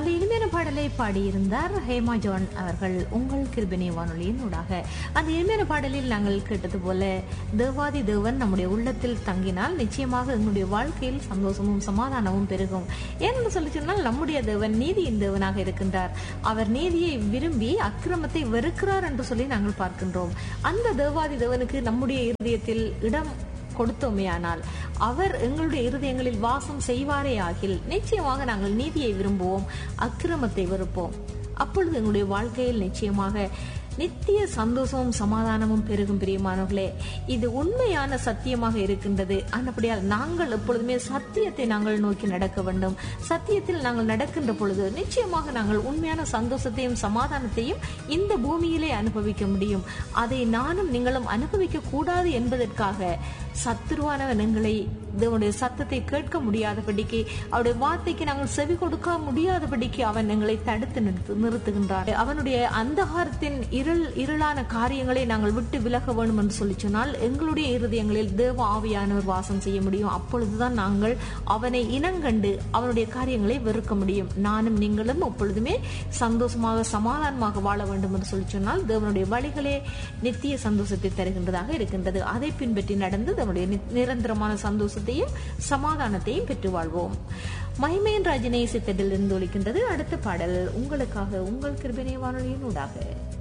அந்த இனிமையான பாடலை பாடியிருந்தார் ஹேமா ஜான் அவர்கள் உங்கள் கிருபினை வானொலியின் ஊடாக அந்த இனிமையான பாடலில் நாங்கள் கேட்டது போல தேவாதி தேவன் நம்முடைய உள்ளத்தில் தங்கினால் நிச்சயமாக எங்களுடைய வாழ்க்கையில் சந்தோஷமும் சமாதானமும் பெருகும் ஏன்னு சொல்லி சொன்னால் நம்முடைய தேவன் நீதியின் தேவனாக இருக்கின்றார் அவர் நீதியை விரும்பி அக்கிரமத்தை வெறுக்கிறார் என்று சொல்லி நாங்கள் பார்க்கின்றோம் அந்த தேவாதி தேவனுக்கு நம்முடைய இருதயத்தில் இடம் கொடுத்தோமேயானால் அவர் எங்களுடைய இருதயங்களில் வாசம் செய்வாரே ஆகில் நிச்சயமாக நாங்கள் நீதியை விரும்புவோம் அக்கிரமத்தை வெறுப்போம் அப்பொழுது எங்களுடைய வாழ்க்கையில் நிச்சயமாக நித்திய சந்தோஷமும் சமாதானமும் பெருகும் பிரியமானவர்களே இது உண்மையான சத்தியமாக இருக்கின்றது அந்தபடியால் நாங்கள் எப்பொழுதுமே சத்தியத்தை நாங்கள் நோக்கி நடக்க வேண்டும் சத்தியத்தில் நாங்கள் நடக்கின்ற பொழுது நிச்சயமாக நாங்கள் உண்மையான சந்தோஷத்தையும் சமாதானத்தையும் இந்த பூமியிலே அனுபவிக்க முடியும் அதை நானும் நீங்களும் அனுபவிக்க கூடாது என்பதற்காக சத்துருவானவன் எங்களை தேவனுடைய சத்தத்தை கேட்க முடியாதபடிக்கு அவருடைய வார்த்தைக்கு நாங்கள் செவி கொடுக்க முடியாதபடிக்கு அவன் எங்களை தடுத்து நிறுத்து நிறுத்துகின்றார் அவனுடைய அந்தகாரத்தின் இருள் இருளான காரியங்களை நாங்கள் விட்டு விலக வேண்டும் என்று சொல்லி சொன்னால் எங்களுடைய இருதயங்களில் தேவ ஆவியானவர் வாசம் செய்ய முடியும் அப்பொழுதுதான் நாங்கள் அவனை இனங்கண்டு அவனுடைய காரியங்களை வெறுக்க முடியும் நானும் நீங்களும் எப்பொழுதுமே சந்தோஷமாக சமாதானமாக வாழ வேண்டும் என்று சொல்லி சொன்னால் தேவனுடைய வழிகளே நித்திய சந்தோஷத்தை தருகின்றதாக இருக்கின்றது அதை பின்பற்றி நடந்து நம்முடைய நிரந்தரமான சந்தோஷத்தையும் சமாதானத்தையும் பெற்று வாழ்வோம் மகிமையின் ராஜினை சித்தடில் இருந்து ஒலிக்கின்றது அடுத்த பாடல் உங்களுக்காக உங்கள் கிருபினை வானொலியின் ஊடாக